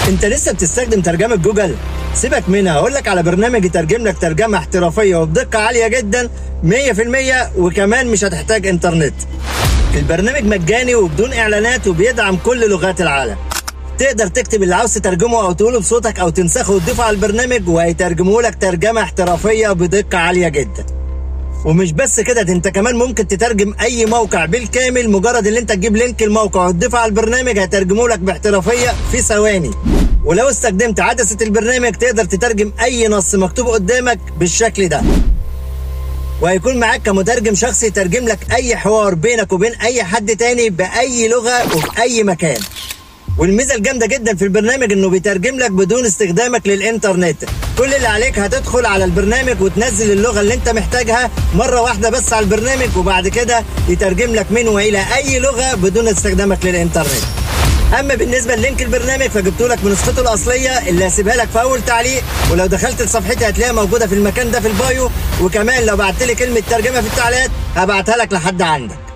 انت لسه بتستخدم ترجمة جوجل سيبك منها اقول لك على برنامج يترجم لك ترجمة احترافية وبدقة عالية جدا 100% وكمان مش هتحتاج انترنت البرنامج مجاني وبدون اعلانات وبيدعم كل لغات العالم تقدر تكتب اللي عاوز تترجمه او تقوله بصوتك او تنسخه وتضيفه على البرنامج وهيترجموا لك ترجمة احترافية بدقة عالية جدا ومش بس كده ده انت كمان ممكن تترجم اي موقع بالكامل مجرد ان انت تجيب لينك الموقع وتضيفه على البرنامج هيترجمه لك باحترافيه في ثواني ولو استخدمت عدسه البرنامج تقدر تترجم اي نص مكتوب قدامك بالشكل ده وهيكون معاك كمترجم شخصي يترجم لك اي حوار بينك وبين اي حد تاني باي لغه وفي اي مكان والميزه الجامده جدا في البرنامج انه بيترجم لك بدون استخدامك للانترنت كل اللي عليك هتدخل على البرنامج وتنزل اللغه اللي انت محتاجها مره واحده بس على البرنامج وبعد كده يترجم لك من والى اي لغه بدون استخدامك للانترنت اما بالنسبه للينك البرنامج فجبته لك بنسخته الاصليه اللي هسيبها لك في اول تعليق ولو دخلت لصفحتي هتلاقيها موجوده في المكان ده في البايو وكمان لو بعت لي كلمه ترجمه في التعليقات هبعتها لك لحد عندك